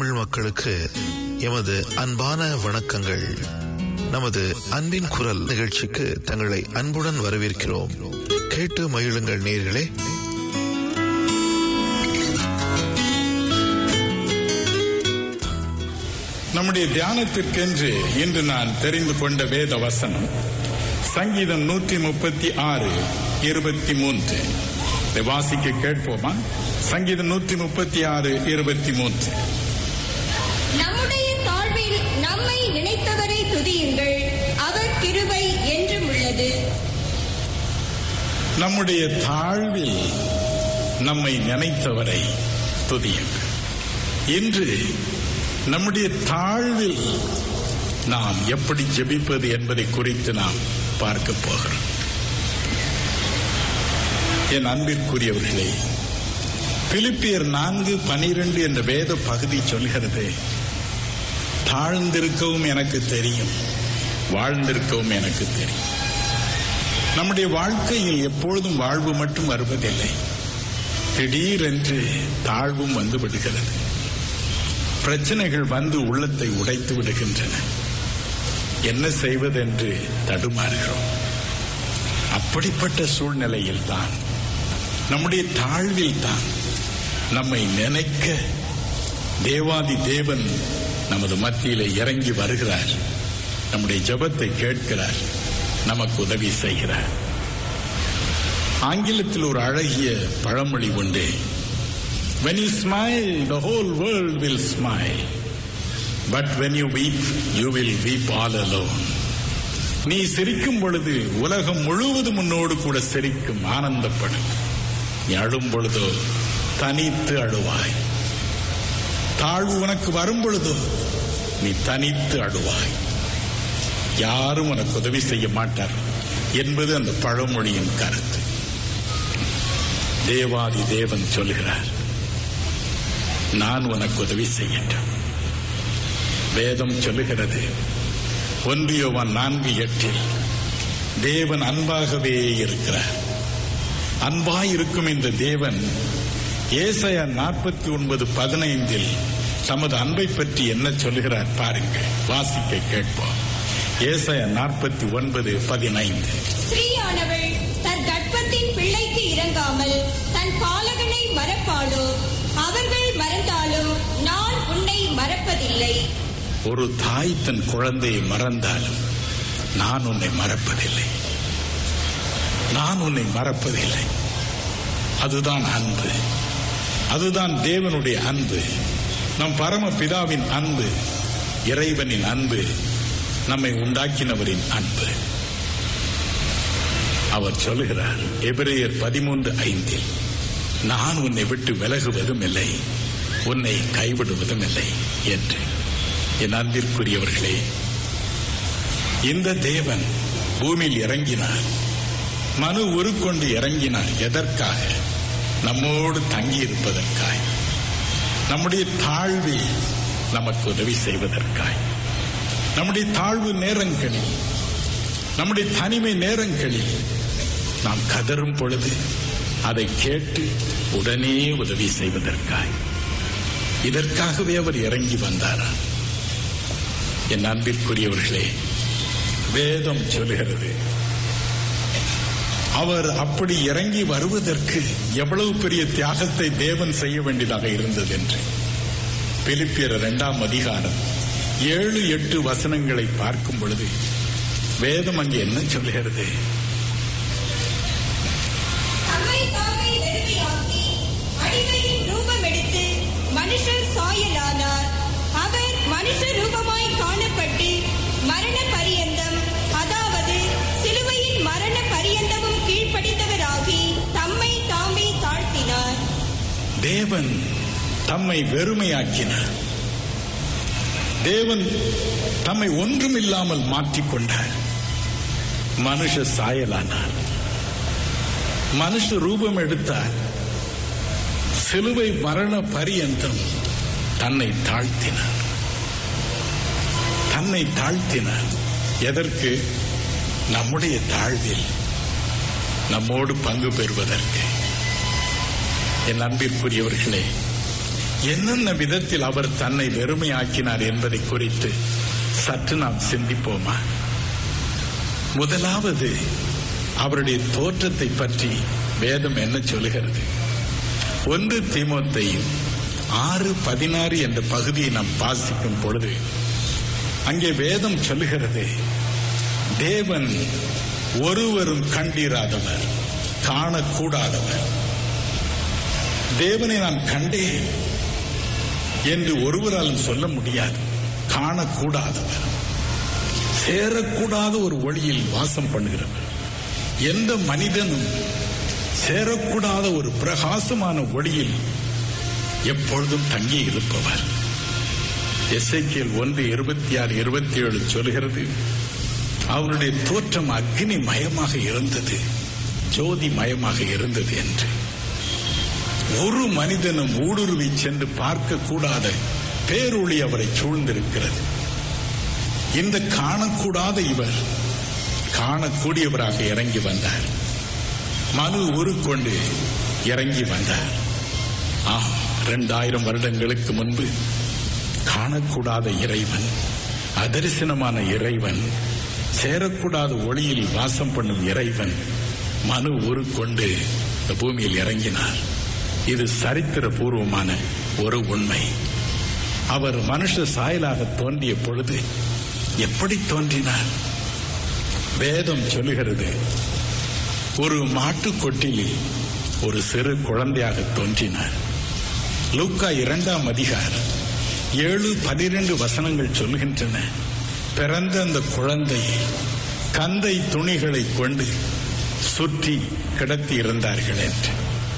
தமிழ் மக்களுக்கு எமது அன்பான வணக்கங்கள் நமது அன்பின் குரல் நிகழ்ச்சிக்கு தங்களை அன்புடன் வரவேற்கிறோம் கேட்டு மகிழுங்கள் நேர்களே நம்முடைய தியானத்திற்கென்று இன்று நான் தெரிந்து கொண்ட வேத வசனம் சங்கீதம் நூற்றி முப்பத்தி ஆறு இருபத்தி மூன்று இதை வாசிக்க கேட்போமா சங்கீதம் நூற்றி முப்பத்தி ஆறு இருபத்தி மூன்று நம்முடைய தாழ்வில் நம்மை நினைத்தவரை துதியுங்கள் அவர் கிருபை என்றும் உள்ளது நம்முடைய தாழ்வில் நம்மை நினைத்தவரை துதியுங்கள் இன்று நம்முடைய தாழ்வில் நாம் எப்படி ஜெபிப்பது என்பதை குறித்து நாம் பார்க்க போகிறோம் என் அன்பிற்குரியவர்களே பிலிப்பியர் நான்கு பனிரெண்டு என்ற வேத பகுதி சொல்கிறது தாழ்ந்திருக்கவும் எனக்கு தெரியும் வாழ்ந்திருக்கவும் எனக்கு தெரியும் நம்முடைய வாழ்க்கையில் எப்பொழுதும் வாழ்வு மட்டும் வருவதில்லை திடீரென்று தாழ்வும் வந்து விடுகிறது பிரச்சனைகள் வந்து உள்ளத்தை உடைத்து விடுகின்றன என்ன செய்வதென்று தடுமாறுகிறோம் அப்படிப்பட்ட சூழ்நிலையில் தான் நம்முடைய தாழ்வில் தான் நம்மை நினைக்க தேவாதி தேவன் நமது மத்தியிலே இறங்கி வருகிறார் நம்முடைய ஜெபத்தை கேட்கிறார் நமக்கு உதவி செய்கிறார் ஆங்கிலத்தில் ஒரு அழகிய பழமொழி உண்டு when you smile the whole world will smile but when you weep you will weep all alone நீ சிரிக்கும் பொழுது உலகம் முழுவதும் உன்னோடு கூட சிரிக்கும் ஆனந்தப்படும் நீ அழும் பொழுதோ தனித்து அழுவாய் தாழ்வு உனக்கு வரும் பொழுதோ நீ தனித்து அழுவாய் யாரும் உனக்கு உதவி செய்ய மாட்டார் என்பது அந்த பழமொழியின் கருத்து தேவாதி தேவன் சொல்கிறார் நான் உனக்கு உதவி செய்யட்டும் வேதம் சொல்லுகிறது ஒன்றியவன் நான்கு எட்டில் தேவன் அன்பாகவே இருக்கிறார் அன்பாய் இருக்கும் இந்த தேவன் ஏசையா நாற்பத்தி ஒன்பது பதினைந்தில் தமது அன்பை பற்றி என்ன சொல்கிறார் பாருங்கள் வாசிக்க கேட்போம் ஏசையா நாற்பத்தி ஒன்பது பதினைந்து ஸ்ரீயானவள் தன் கர்ப்பத்தின் பிள்ளைக்கு இறங்காமல் தன் பாலகனை மறப்பாளோ அவர்கள் மறந்தாலும் நான் உன்னை மறப்பதில்லை ஒரு தாய் தன் குழந்தையை மறந்தாலும் நான் உன்னை மறப்பதில்லை நான் உன்னை மறப்பதில்லை அதுதான் அன்பு அதுதான் தேவனுடைய அன்பு நம் பரம பிதாவின் அன்பு இறைவனின் அன்பு நம்மை உண்டாக்கினவரின் அன்பு அவர் சொல்லுகிறார் எபிரேயர் பதிமூன்று ஐந்தில் நான் உன்னை விட்டு விலகுவதும் இல்லை உன்னை கைவிடுவதும் இல்லை என்று என் அன்பிற்குரியவர்களே இந்த தேவன் பூமியில் இறங்கினார் மனு உருக்கொண்டு இறங்கினார் எதற்காக நம்மோடு தங்கி இருப்பதற்காய் நம்முடைய தாழ்வில் நமக்கு உதவி செய்வதற்காய் நம்முடைய தாழ்வு நேரங்களில் நம்முடைய தனிமை நேரங்களில் நாம் கதரும் பொழுது அதை கேட்டு உடனே உதவி செய்வதற்காய் இதற்காகவே அவர் இறங்கி வந்தாரா என் அன்பிற்குரியவர்களே வேதம் சொல்லுகிறது அவர் அப்படி இறங்கி வருவதற்கு எவ்வளவு பெரிய தியாகத்தை தேவன் செய்ய வேண்டியதாக இருந்தது என்று பிலிப்பியர் இரண்டாம் அதிகாரம் ஏழு எட்டு வசனங்களை பார்க்கும் பொழுது வேதம் அங்கே என்ன சொல்லுகிறது தம்மை தாமே வெறுமையாக்கி அடிமையின் ரூபம் எடுத்து மனுஷர் சாயலானார் அவர் மனுஷ ரூபமாய் காணப்பட்டு மரண பரியந்தம் அதாவது சிலுவையின் மரண பரியந்தமும் கீழ்ப்படிந்தவராகி தம்மை தாமே தாழ்த்தினார் தேவன் தம்மை வெறுமையாக்கினார் தேவன் தம்மை ஒன்றுமில்லாமல் மாற்றிக்கொண்டார் மனுஷ சாயலானார் மனுஷ ரூபம் எடுத்தார் சிலுவை மரண பரியந்தம் தன்னை தாழ்த்தினார் தன்னை தாழ்த்தினார் எதற்கு நம்முடைய தாழ்வில் நம்மோடு பங்கு பெறுவதற்கு என் அன்பிற்குரியவர்களே என்னென்ன விதத்தில் அவர் தன்னை வெறுமையாக்கினார் என்பதை குறித்து சற்று நாம் சிந்திப்போமா முதலாவது அவருடைய தோற்றத்தை பற்றி வேதம் என்ன சொல்லுகிறது ஒன்று தீமோத்தையும் ஆறு பதினாறு என்ற பகுதியை நாம் வாசிக்கும் பொழுது அங்கே வேதம் சொல்லுகிறது தேவன் ஒருவரும் கண்டிராதவர் காணக்கூடாதவர் தேவனை நான் கண்டேன் என்று ஒருவராலும் சொல்ல முடியாது காணக்கூடாதவர் சேரக்கூடாத ஒரு ஒளியில் வாசம் பண்ணுகிறவர் எந்த மனிதனும் சேரக்கூடாத ஒரு பிரகாசமான ஒளியில் எப்பொழுதும் தங்கி இருப்பவர் எஸ்ஐக்கியல் ஒன்று இருபத்தி ஆறு இருபத்தி ஏழு சொல்கிறது அவருடைய தோற்றம் அக்னி மயமாக இருந்தது ஜோதி மயமாக இருந்தது என்று ஒரு மனிதனும் ஊடுருவி சென்று பார்க்க கூடாத பேரொளி அவரை சூழ்ந்திருக்கிறது இந்த காணக்கூடாத இவர் காணக்கூடியவராக இறங்கி வந்தார் மனு உருக்கொண்டு இறங்கி வந்தார் ஆம் இரண்டாயிரம் வருடங்களுக்கு முன்பு காணக்கூடாத இறைவன் அதரிசனமான இறைவன் சேரக்கூடாத ஒளியில் வாசம் பண்ணும் இறைவன் மனு உருக்கொண்டு இந்த பூமியில் இறங்கினார் இது சரித்திர பூர்வமான ஒரு உண்மை அவர் மனுஷ சாயலாக தோன்றிய பொழுது எப்படி தோன்றினார் வேதம் சொல்லுகிறது ஒரு மாட்டுக் கொட்டிலில் ஒரு சிறு குழந்தையாக தோன்றினார் லூக்கா இரண்டாம் அதிகாரம் ஏழு பனிரெண்டு வசனங்கள் சொல்கின்றன பிறந்த அந்த குழந்தை கந்தை துணிகளை கொண்டு சுற்றி கிடத்தி இருந்தார்கள் என்று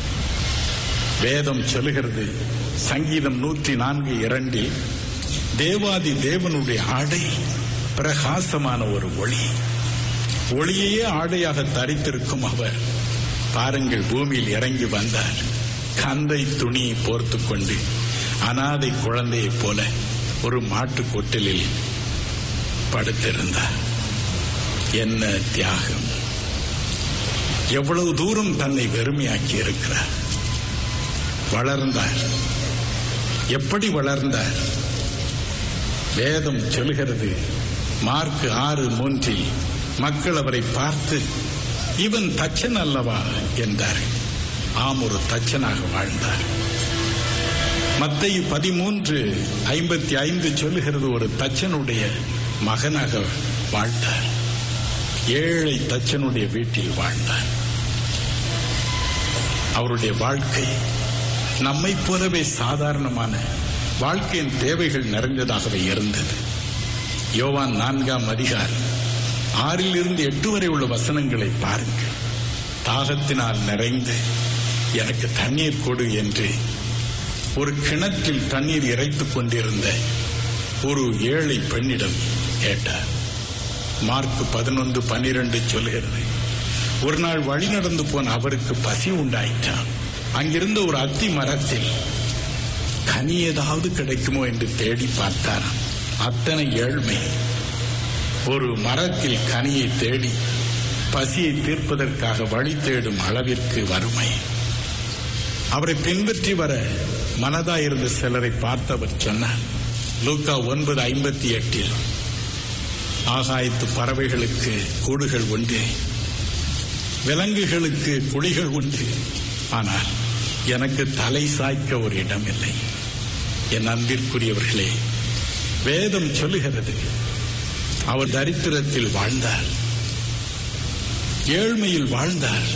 வேதம் சொல்லுகிறது சங்கீதம் நூற்றி நான்கு இரண்டில் தேவாதி தேவனுடைய ஆடை பிரகாசமான ஒரு ஒளி ஒளியையே ஆடையாக தரித்திருக்கும் அவர் பாருங்கள் பூமியில் இறங்கி வந்தார் கந்தை துணியை போர்த்து கொண்டு அனாதை குழந்தையைப் போல ஒரு மாட்டுக் கொட்டிலில் படுத்திருந்தார் என்ன தியாகம் எவ்வளவு தூரம் தன்னை வெறுமையாக்கி இருக்கிறார் வளர்ந்தார் எப்படி வளர்ந்தார் வேதம் சொல்கிறது மார்க் ஆறு மூன்றில் மக்கள் அவரை பார்த்து இவன் தச்சன் அல்லவா என்றார் ஆம் ஒரு தச்சனாக வாழ்ந்தார் மத்திய பதிமூன்று ஐம்பத்தி ஐந்து சொல்லுகிறது ஒரு தச்சனுடைய மகனாக வாழ்ந்தார் ஏழை தச்சனுடைய வீட்டில் வாழ்ந்தார் அவருடைய வாழ்க்கை நம்மை போலவே சாதாரணமான வாழ்க்கையின் தேவைகள் நிறைந்ததாகவே இருந்தது யோவான் நான்காம் அதிகாரம் ஆறில் இருந்து எட்டு வரை உள்ள வசனங்களை பாருங்கள் தாகத்தினால் நிறைந்து எனக்கு தண்ணீர் கொடு என்று ஒரு கிணற்றில் தண்ணீர் இறைத்துக் கொண்டிருந்த ஒரு ஏழை பெண்ணிடம் கேட்டார் மார்க் பதினொன்று பன்னிரண்டு சொல்கிறது ஒரு நாள் வழி நடந்து போன அவருக்கு பசி உண்டாயிற்றான் அங்கிருந்த ஒரு அத்தி மரத்தில் கனி ஏதாவது கிடைக்குமோ என்று தேடி பார்த்தாராம் அத்தனை ஏழ்மை ஒரு மரத்தில் கனியை தேடி பசியை தீர்ப்பதற்காக வழி தேடும் அளவிற்கு வறுமை அவரை பின்பற்றி வர மனதாயிருந்த சிலரை பார்த்து அவர் சொன்னார் லூக்கா ஒன்பது ஐம்பத்தி எட்டில் ஆகாயத்து பறவைகளுக்கு கூடுகள் உண்டு விலங்குகளுக்கு குழிகள் உண்டு ஆனால் எனக்கு தலை சாய்க்க ஒரு இடம் இல்லை என் அன்பிற்குரியவர்களே வேதம் சொல்லுகிறது அவர் தரித்திரத்தில் வாழ்ந்தார் ஏழ்மையில் வாழ்ந்தார்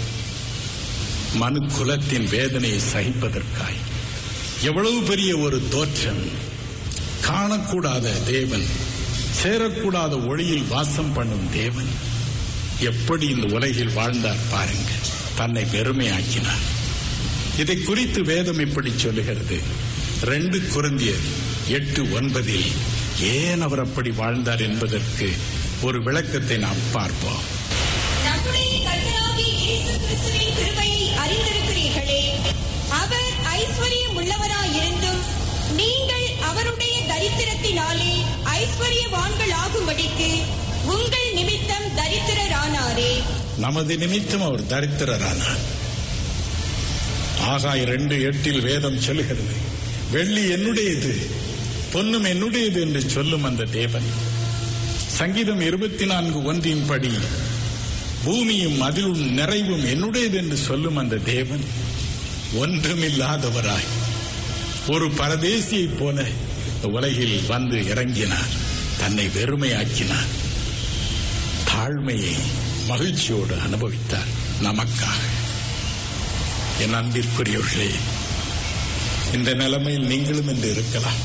மனு குலத்தின் வேதனையை சகிப்பதற்காய் எவ்வளவு பெரிய ஒரு தோற்றம் காணக்கூடாத தேவன் சேரக்கூடாத ஒளியில் வாசம் பண்ணும் தேவன் எப்படி இந்த உலகில் வாழ்ந்தார் பாருங்கள் தன்னை வெறுமையாக்கினார் இதை குறித்து வேதம் இப்படி சொல்லுகிறது ரெண்டு குருந்தியர் எட்டு ஒன்பதில் ஏன் அவர் அப்படி வாழ்ந்தார் என்பதற்கு ஒரு விளக்கத்தை நாம் பார்ப்போம் நம்முடைய கர்த்தராகிய இயேசு கிறிஸ்துவின் கிருபையை அறிந்திருக்கிறீர்களே அவர் ஐஸ்வர்யம் உள்ளவராயிருந்தும் நீங்கள் அவருடைய தரித்திரத்தினாலே ஐஸ்வர்யவான்கள் ஆகும்படிக்கு உங்கள் நிமித்தம் தரித்திரரானாரே நமது நிமித்தம் அவர் தரித்திரரானார் ஆகாய் ரெண்டு எட்டில் வேதம் சொல்லுகிறது வெள்ளி என்னுடையது பொன்னும் என்னுடையது என்று சொல்லும் அந்த தேவன் சங்கீதம் இருபத்தி நான்கு ஒன்றின் படி பூமியும் அதிலும் நிறைவும் என்னுடையது என்று சொல்லும் அந்த தேவன் ஒன்றுமில்லாதவராய் ஒரு பரதேசியைப் போல இந்த உலகில் வந்து இறங்கினார் தன்னை வெறுமையாக்கினார் தாழ்மையை மகிழ்ச்சியோடு அனுபவித்தார் நமக்காக என் அன்பிற்குரியவர்களே இந்த நிலைமையில் நீங்களும் என்று இருக்கலாம்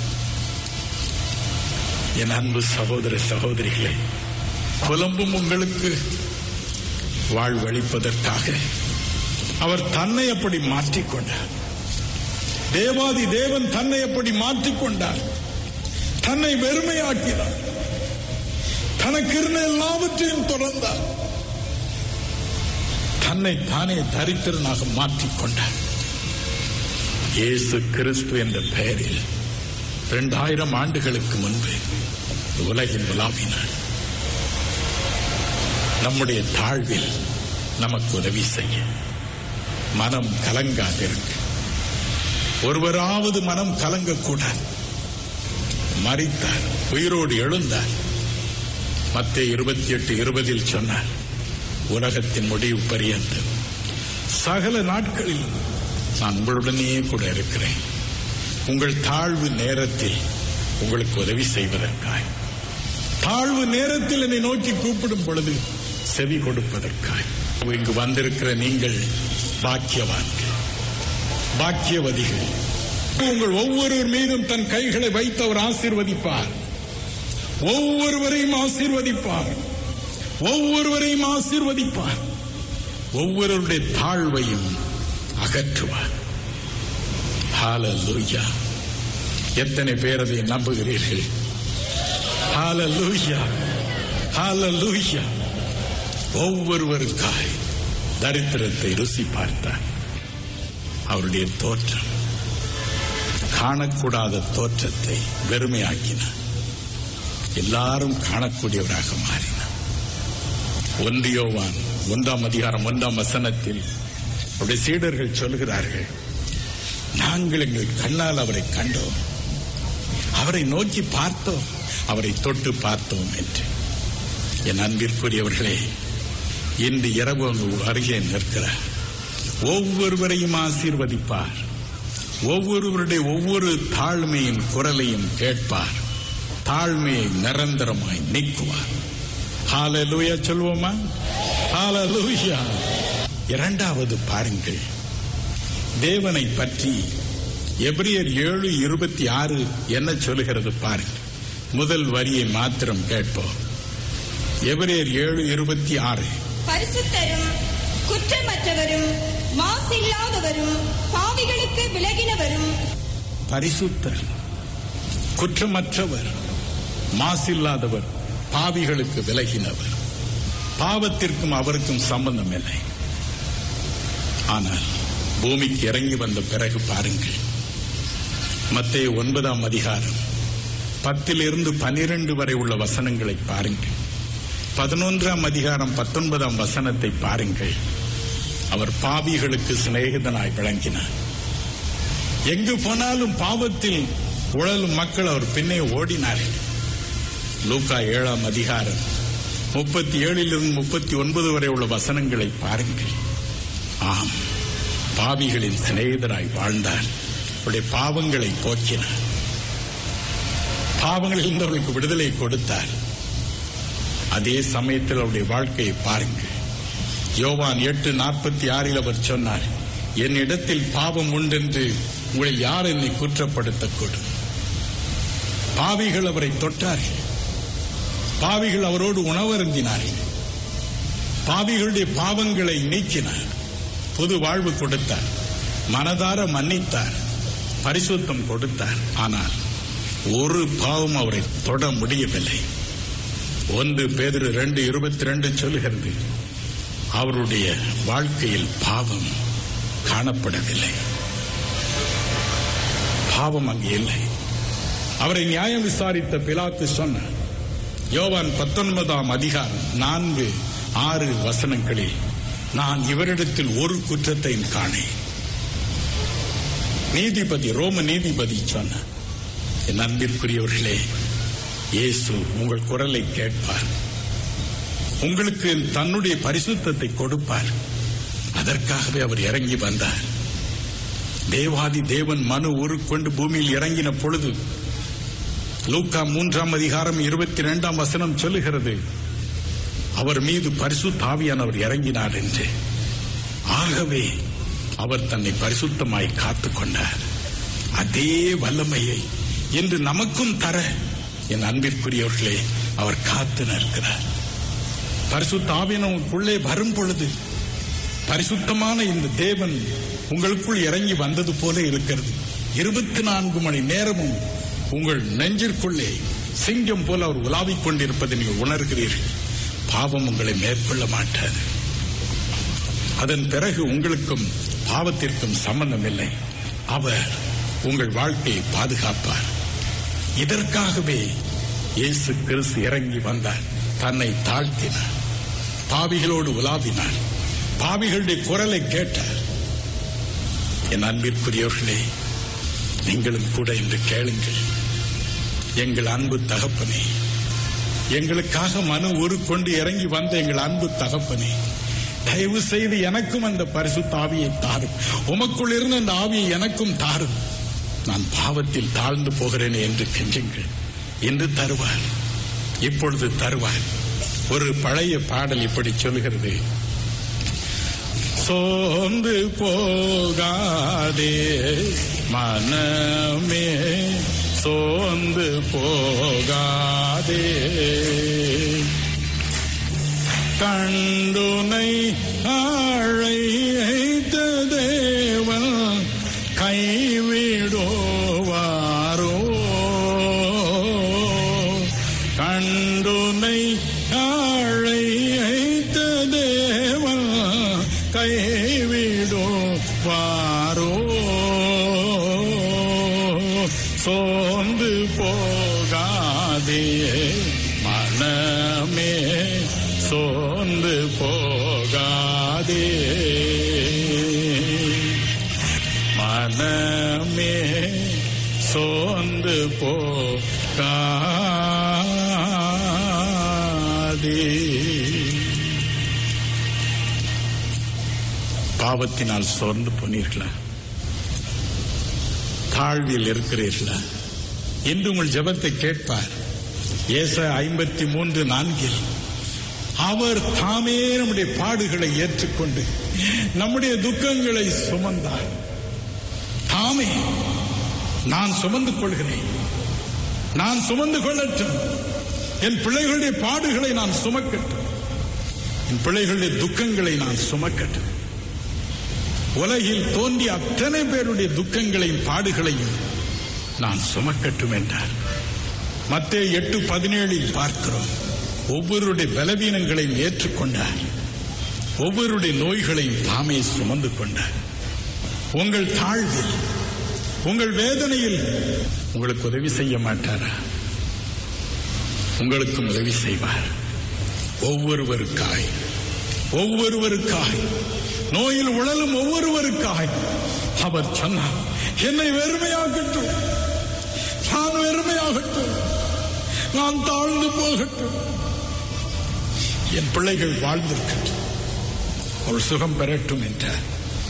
என் அன்பு சகோதர சகோதரிகளே புலம்பும் உங்களுக்கு வாழ்வழிப்பதற்காக அவர் தன்னை அப்படி மாற்றிக்கொண்டார் தேவாதி தேவன் தன்னை அப்படி மாற்றிக்கொண்டார் தன்னை வெறுமையாக்கினார் தனக்கு இருந்த எல்லாவற்றையும் தொடர்ந்தார் தன்னை தானே தரித்திரனாக மாற்றிக்கொண்டார் இயேசு கிறிஸ்து என்ற பெயரில் இரண்டாயிரம் ஆண்டுகளுக்கு முன்பு உலகில் உலாவினார் நம்முடைய தாழ்வில் நமக்கு உதவி செய்ய மனம் கலங்காதிருக்கு ஒருவராவது மனம் கலங்கக்கூடாது மறித்தார் உயிரோடு எழுந்தார் மத்திய இருபத்தி எட்டு இருபதில் சொன்னார் உலகத்தின் முடிவு பரியந்தம் சகல நாட்களில் நான் உங்களுடனே கூட இருக்கிறேன் உங்கள் தாழ்வு நேரத்தில் உங்களுக்கு உதவி செய்வதற்காய் தாழ்வு நேரத்தில் என்னை நோக்கி கூப்பிடும் பொழுது செவி கொடுப்பதற்காய் இங்கு வந்திருக்கிற நீங்கள் பாக்கியவான்கள் பாக்கியவதிகள் உங்கள் ஒவ்வொருவர் மீதும் தன் கைகளை வைத்து அவர் ஆசீர்வதிப்பார் ஒவ்வொருவரையும் ஆசீர்வதிப்பார் ஒவ்வொருவரையும் ஆசீர்வதிப்பார் ஒவ்வொருவருடைய தாழ்வையும் அகற்றுவார் ஹalleluya எத்தனை பேர் அதை நம்புகிறீர்கள் ஹalleluya ஹalleluya ஒவ்வொருவருக்காய் தரித்திரத்தை ருசி பார்த்தார் அவருடைய தோற்றம் காணக்கூடாத தோற்றத்தை வெறுமையாக்கினார் எல்லாரும் காணக்கூடியவராக மாறினார் ஒன்றியோவான் ஒன்றாம் அதிகாரம் ஒன்றாம் வசனத்தில் அவருடைய சீடர்கள் சொல்கிறார்கள் நாங்கள் எங்கள் கண்ணால் அவரை கண்டோம் அவரை நோக்கி பார்த்தோம் அவரை தொட்டு பார்த்தோம் என்று என் அன்பிற்குரியவர்களே இன்று இரவு அங்கு அருகே நிற்கிறார் ஒவ்வொருவரையும் ஆசீர்வதிப்பார் ஒவ்வொருவருடைய ஒவ்வொரு தாழ்மையின் குரலையும் கேட்பார் தாழ்மையை நிரந்தரமாய் நீக்குவார் ஹalleluya சொல்வோமா ஹalleluya இரண்டாவது பாருங்கள் தேவனை பற்றி எபிரியர் ஏழு இருபத்தி ஆறு என்ன சொல்லுகிறது பாருங்கள் முதல் வரியை மாத்திரம் கேட்போம் எபிரியர் ஏழு இருபத்தி ஆறு பரிசுத்தரும் குற்றமற்றவரும் மாசில்லாதவரும் பாவிகளுக்கு விலகினவரும் பரிசுத்தர் குற்றமற்றவர் மாசில்லாதவர் பாவிகளுக்கு விலகினவர் பாவத்திற்கும் அவருக்கும் சம்பந்தம் இல்லை ஆனால் பூமிக்கு இறங்கி வந்த பிறகு பாருங்கள் மத்திய ஒன்பதாம் அதிகாரம் பத்திலிருந்து பனிரெண்டு வரை உள்ள வசனங்களை பாருங்கள் பதினொன்றாம் அதிகாரம் பத்தொன்பதாம் வசனத்தை பாருங்கள் அவர் பாவிகளுக்கு சிநேகிதனாய் விளங்கினார் எங்கு போனாலும் பாவத்தில் உழலும் மக்கள் அவர் பின்னே ஓடினார்கள் லூக்கா ஏழாம் அதிகாரம் முப்பத்தி ஏழிலிருந்து முப்பத்தி ஒன்பது வரை உள்ள வசனங்களை பாருங்கள் ஆம் பாவிகளின் சிநேகிதராய் வாழ்ந்தார் அவருடைய பாவங்களை போக்கினார் பாவங்களில் இருந்தவர்களுக்கு விடுதலை கொடுத்தார் அதே சமயத்தில் அவருடைய வாழ்க்கையை பாருங்கள் யோவான் எட்டு நாற்பத்தி ஆறில் அவர் சொன்னார் என் இடத்தில் பாவம் உண்டென்று உங்களில் யார் என்னை குற்றப்படுத்தக்கூடும் பாவிகள் அவரை தொட்டார்கள் பாவிகள் அவரோடு உணவருந்தினார்கள் பாவிகளுடைய பாவங்களை நீக்கினார் புது வாழ்வு கொடுத்தார் மனதார மன்னித்தார் பரிசுத்தம் கொடுத்தார் ஆனால் ஒரு பாவம் அவரை தொட முடியவில்லை ஒன்று பேதிரு ரெண்டு இருபத்தி ரெண்டு சொல்லுகிறது அவருடைய வாழ்க்கையில் பாவம் காணப்படவில்லை பாவம் அங்கே இல்லை அவரை நியாயம் விசாரித்த பிலாத்து சொன்னார் யோவான் பத்தொன்பதாம் அதிகாரம் நான்கு ஆறு வசனங்களில் நான் இவரிடத்தில் ஒரு குற்றத்தையும் காணேன் நீதிபதி ரோம நீதிபதி சொன்னார் என் அன்பிற்குரியவர்களே இயேசு உங்கள் குரலை கேட்பார் உங்களுக்கு தன்னுடைய பரிசுத்தத்தை கொடுப்பார் அதற்காகவே அவர் இறங்கி வந்தார் தேவாதி தேவன் மனு உருக்கொண்டு பூமியில் இறங்கின பொழுது லூக்கா மூன்றாம் அதிகாரம் இருபத்தி இரண்டாம் வசனம் சொல்லுகிறது அவர் மீது பரிசுத்தாவியானவர் இறங்கினார் என்று ஆகவே அவர் தன்னை பரிசுத்தமாய் காத்துக் கொண்டார் அதே வல்லமையை இன்று நமக்கும் தர என் அன்பிற்குரியவர்களே அவர் காத்து நிற்கிறார் பரிசுத்தாவியனுக்குள்ளே வரும் பொழுது பரிசுத்தமான இந்த தேவன் உங்களுக்குள் இறங்கி வந்தது போல இருக்கிறது இருபத்தி நான்கு மணி நேரமும் உங்கள் நெஞ்சிற்குள்ளே சிங்கம் போல அவர் உலாவிக் கொண்டிருப்பதை நீங்கள் உணர்கிறீர்கள் பாவம் உங்களை மேற்கொள்ள மாட்டாது அதன் பிறகு உங்களுக்கும் பாவத்திற்கும் சம்பந்தம் இல்லை அவர் உங்கள் வாழ்க்கையை பாதுகாப்பார் இதற்காகவே இயேசு கிறிஸ்து இறங்கி வந்தார் தன்னை தாழ்த்தினார் பாவிகளோடு உலாவினார் பாவிகளுடைய குரலை கேட்டார் என் அன்பிற்குரியவர்களே நீங்களும் கூட இன்று கேளுங்கள் எங்கள் அன்பு தகப்பனே எங்களுக்காக மனு ஒரு கொண்டு இறங்கி வந்த எங்கள் அன்பு தகப்பனே தயவு செய்து எனக்கும் அந்த பரிசுத்த ஆவியை தாரும் உமக்குள் இருந்த அந்த ஆவியை எனக்கும் தாரும் நான் பாவத்தில் தாழ்ந்து போகிறேன் என்று கெஞ்சுங்கள் என்று தருவார் இப்பொழுது தருவார் ஒரு பழைய பாடல் இப்படி சொல்கிறது சோர்ந்து போகாதே மனமே சோர்ந்து போகாதே கண்டுனை அழைத்த தேவன் கைவிடுவாரோ கண்டுனை அழைத்த தேவன் கைவிடுவாரோ சோர்ந்து போகாதே மனமே சோர்ந்து போகாதே மனமே சோர்ந்து போகாதே பாவத்தினால் சோர்ந்து போனீர்களா தாழ்வில் இருக்கிறீர்களா என்று உங்கள் ஜெபத்தை கேட்பார் ஏச ஐம்பத்தி மூன்று நான்கில் அவர் தாமே நம்முடைய பாடுகளை ஏற்றுக்கொண்டு நம்முடைய துக்கங்களை சுமந்தார் தாமே நான் சுமந்து கொள்கிறேன் நான் சுமந்து கொள்ளட்டும் என் பிள்ளைகளுடைய பாடுகளை நான் சுமக்கட்டும் என் பிள்ளைகளுடைய துக்கங்களை நான் சுமக்கட்டும் உலகில் தோன்றிய அத்தனை பேருடைய துக்கங்களையும் பாடுகளையும் நான் சுமக்கட்டும் என்றார் மத்திய எட்டு பதினேழில் பார்க்கிறோம் ஒவ்வொருடைய பலவீனங்களையும் ஏற்றுக்கொண்டார் ஒவ்வொருடைய நோய்களையும் தாமே சுமந்து கொண்டார் உங்கள் தாழ்வில் உங்கள் வேதனையில் உங்களுக்கு உதவி செய்ய மாட்டாரா உங்களுக்கும் உதவி செய்வார் ஒவ்வொருவருக்காய் ஒவ்வொருவருக்காய் நோயில் உழலும் ஒவ்வொருவருக்காய் அவர் சொன்னார் என்னை வெறுமையாகட்டும் நான் வெறுமையாகட்டும் நான் தாழ்ந்து போகட்டும் என் பிள்ளைகள் வாழ்ந்திருக்கட்டும் அவள் சுகம் பெறட்டும் என்றார்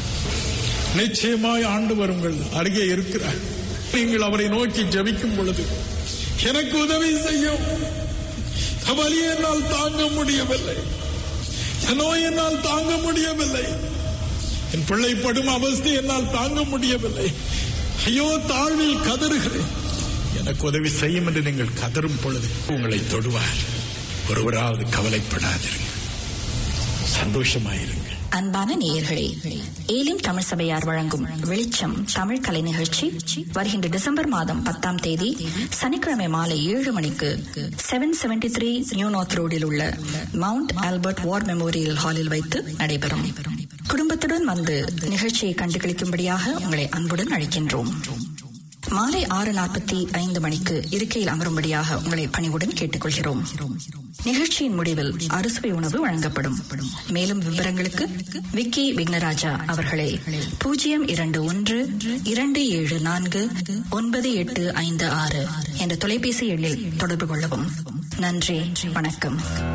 நிச்சயமாய் ஆண்டவர் உங்கள் அருகே இருக்கிறார் நீங்கள் அவரை நோக்கி ஜபிக்கும் பொழுது எனக்கு உதவி செய்யும் வலி என்னால் தாங்க முடியவில்லை நோய் என்னால் தாங்க முடியவில்லை என் பிள்ளை படும் அவஸ்தை என்னால் தாங்க முடியவில்லை ஐயோ தாழ்வில் கதறுகிறேன் எனக்கு உதவி செய்யும் என்று நீங்கள் கதறும் பொழுது உங்களை தொடுவார் ஒருவராவது கவலைப்படாதிருங்க சந்தோஷமாயிருங்க அன்பான நேயர்களே ஏலிம் தமிழ் சபையார் வழங்கும் வெளிச்சம் தமிழ் கலை நிகழ்ச்சி வருகின்ற டிசம்பர் மாதம் பத்தாம் தேதி சனிக்கிழமை மாலை ஏழு மணிக்கு seven seventy three new north ரோடில் உள்ள மவுண்ட் ஆல்பர்ட் வார் மெமோரியல் ஹாலில் வைத்து நடைபெறும் குடும்பத்துடன் வந்து நிகழ்ச்சியை கண்டுகளிக்கும்படியாக உங்களை அன்புடன் அழைக்கின்றோம் மாலை ஆறு நாற்பத்தி ஐந்து மணிக்கு இருக்கையில் அமரும்படியாக உங்களை பணிவுடன் கேட்டுக்கொள்கிறோம் நிகழ்ச்சியின் முடிவில் அறுசுவை உணவு வழங்கப்படும் மேலும் விவரங்களுக்கு விக்கி விக்னராஜா அவர்களை பூஜ்ஜியம் இரண்டு ஒன்று இரண்டு ஏழு நான்கு ஒன்பது எட்டு ஐந்து ஆறு என்ற தொலைபேசி எண்ணில் தொடர்பு கொள்ளவும் நன்றி வணக்கம்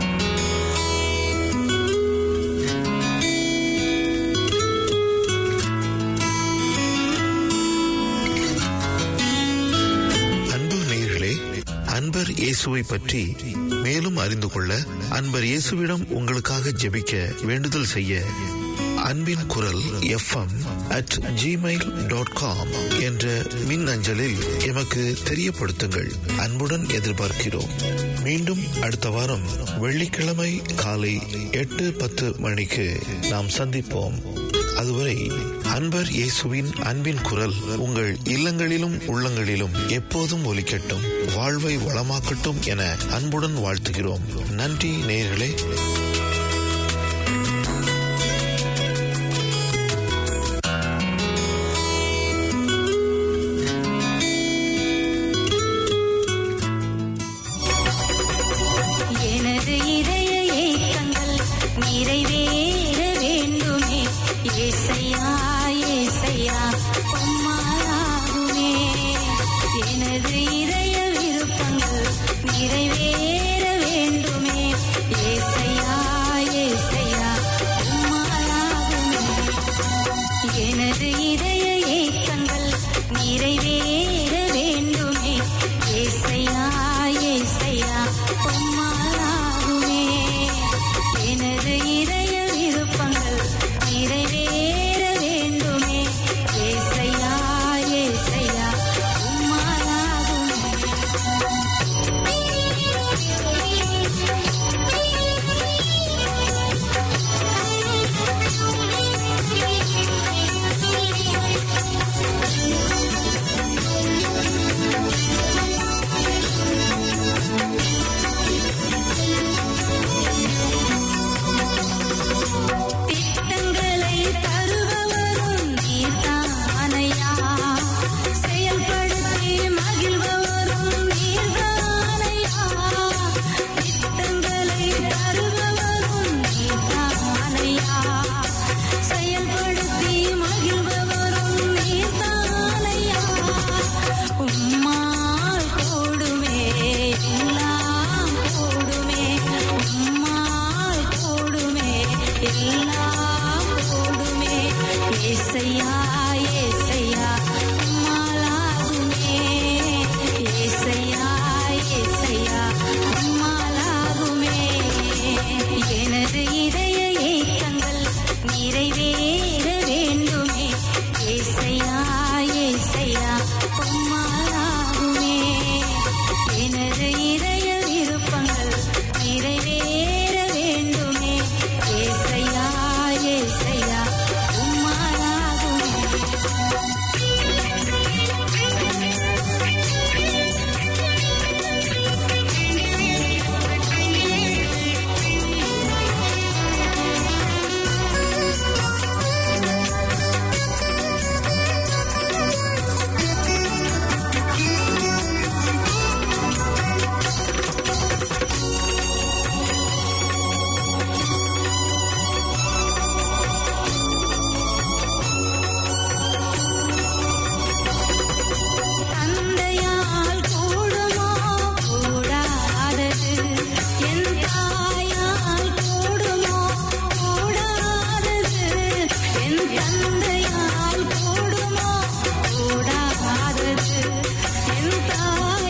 அன்பு நேயர்களே அன்பர் இயேசுவை பற்றி மேலும் அறிந்து கொள்ள அன்பர் இயேசுவிடம் உங்களுக்காக ஜெபிக்க வேண்டுதல் செய்ய Anbin Kural FM at Gmail dot com என்ற மின் அஞ்சலில் எமக்கு தெரியப்படுத்துங்கள் அன்புடன் எதிர்பார்க்கிறோம் மீண்டும் அடுத்த வாரம் வெள்ளிக்கிழமை காலை எட்டு பத்து மணிக்கு நாம் சந்திப்போம் அதுவரை அன்பர் இயேசுவின் அன்பின் குரல் உங்கள் இல்லங்களிலும் உள்ளங்களிலும் எப்போதும் ஒலிக்கட்டும் வாழ்வை வளமாக்கட்டும் என அன்புடன் வாழ்த்துகிறோம் நன்றி நேயர்களே எனது இதய ஏக்கங்கள் நிறைவேற வேண்டுமே ஏசையா ஏசையா உம்மாலாகுமே எனது இதய விருப்பங்கள் நிறைவேற வேண்டுமே ஏசையா ஏசையா உம்மாலாகுமே எனது இதய ஏக்கங்கள் நிறைவேற வேண்டுமே ஏசையா ஏசையா உம்மாலாகுமே எனது இதய விருப்பங்கள் நிறைவேற வேண்டுமே ஏசையா ஏசையா உம்மாலாகுமே திட்டங்களை தருபவரும் நீர்தானையா செயல்படுத்தி மகிழ்பவரும் நீர்தானையா திட்டங்களை தருபவரும் நீர்தானையா செயல்படுத்தி மகிழ்பவரும் நீர்தானையா உம்மால் கூடுமே எல்லாம் கூடுமே உம்மால் கூடுமே எல்லாம் கூடுமே ஏசையா ஏசையா உம்மாலாகுமே ஏசையா ஏசையா உம்மாலாகுமே எனது இதய ஏக்கங்கள் நிறைவேற வேண்டுமே ஏசையா ஏசையா உம்மாலாகுமே எனது இதய விருப்பங்கள் நிறைவேற வேண்டுமே ஏசையா ஏசையா உம்மாலாகுமே தந்தையால் கூடுமோ கூடாதது என் தாயால் கூடுமோ கூடாதது என் தந்தையால் கூடுமோ கூடாதது என் தாயால்